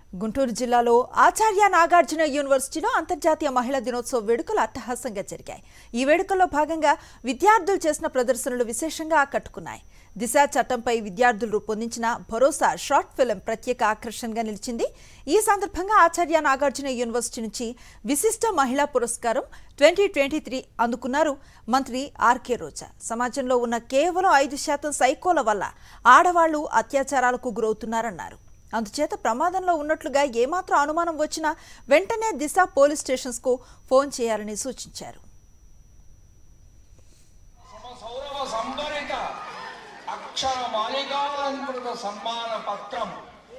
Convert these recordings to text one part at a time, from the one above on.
గుంటూరు జిల్లాలో ఆచార్య నాగార్జున యూనివర్సిటీలో అంతర్జాతీయ మహిళా దినోత్సవ వేడుకలు అట్టహాసంగా జరిగాయి ఈ వేడుకల్లో భాగంగా విద్యార్థులు చేసిన ప్రదర్శనలు విశేషంగా ఆకట్టుకున్నాయి దిశ చట్టంపై విద్యార్థులు రూపొందించిన భరోసా షార్ట్ ఫిల్మ్ ప్రత్యేక ఆకర్షణగా నిలిచింది ఈ సందర్భంగా ఆచార్య నాగార్జున యూనివర్సిటీ నుంచి విశిష్ట మహిళా పురస్కారం ట్వంటీ ట్వంటీ త్రీ అందుకున్నారు మంత్రి ఆర్కే రోజా సమాజంలో ఉన్న కేవలం ఐదు శాతం సైకోల వల్ల ఆడవాళ్లు అత్యాచారాలకు గురవుతున్నారన్నారు అందుచేత ప్రమాదంలో ఉన్నట్లుగా ఏమాత్రం అనుమానం వచ్చినా వెంటనే దిశ పోలీస్ స్టేషన్స్కు ఫోన్ చేయాలని సూచించారు సౌరవ సంభరిత అక్షర మాలికాలంకృత సన్మాన పత్రం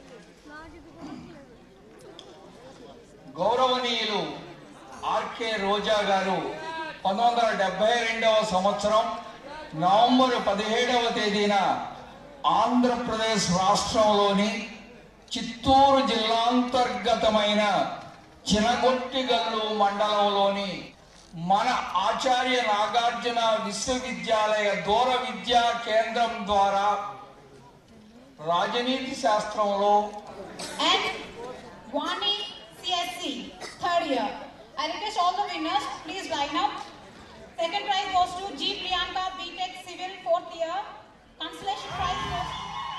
గౌరవనీయులు ఆర్కే రోజా గారు పంతొమ్మిది వందల డెబ్బై రెండవ సంవత్సరం నవంబర్ పదిహేడవ తేదీన ఆంధ్రప్రదేశ్ రాష్ట్రంలోని చిత్తూరు జిల్లాంతర్గతమైన చినగొట్టిగల్లు మండలంలోని మన ఆచార్య నాగార్జున విశ్వవిద్యాలయ దూర విద్యా కేంద్రం ద్వారా రాజనీతి శాస్త్రంలో and Wani CSC, third year. I request all the winners, please line up. Second prize goes to G. Priyanka, BTech Civil, fourth year. Consolation prize goes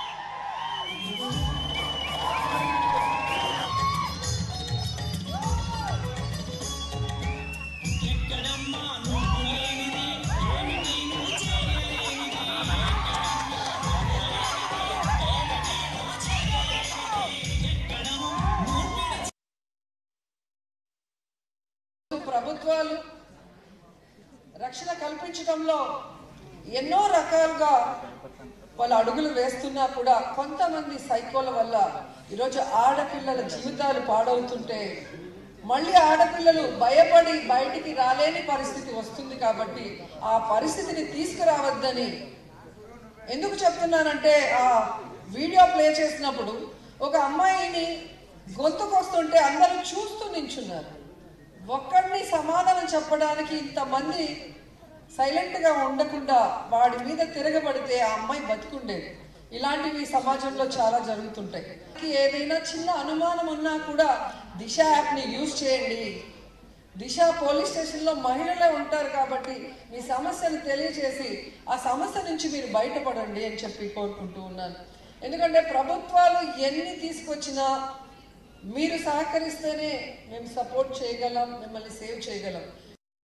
ప్రభుత్వాలు రక్షణ కల్పించడంలో ఎన్నో రకాలుగా వాళ్ళు అడుగులు వేస్తున్నా కూడా కొంతమంది సైకోల వల్ల ఈరోజు ఆడపిల్లల జీవితాలు పాడవుతుంటే మళ్ళీ ఆడపిల్లలు భయపడి బయటికి రాలేని పరిస్థితి వస్తుంది కాబట్టి ఆ పరిస్థితిని తీసుకురావద్దని ఎందుకు చెప్తున్నానంటే ఆ వీడియో ప్లే చేసినప్పుడు ఒక అమ్మాయిని గొంతుకొస్తుంటే అందరూ చూస్తూ నించున్నారు ఒక్కడిని సమాధానం చెప్పడానికి ఇంతమంది సైలెంట్ గా ఉండకుండా వాడి మీద తిరగబడితే ఆ అమ్మాయి బతికుండేది ఇలాంటివి సమాజంలో చాలా జరుగుతుంటాయి ఏదైనా చిన్న అనుమానం ఉన్నా కూడా దిశ యాప్ ని యూజ్ చేయండి దిశ పోలీస్ స్టేషన్లో మహిళలే ఉంటారు కాబట్టి మీ సమస్యను తెలియజేసి ఆ సమస్య నుంచి మీరు బయటపడండి అని చెప్పి కోరుకుంటూ ఉన్నాను ఎందుకంటే ప్రభుత్వాలు ఎన్ని తీసుకొచ్చినా మీరు సహకరిస్తేనే మేము సపోర్ట్ చేయగలం మిమ్మల్ని సేవ్ చేయగలం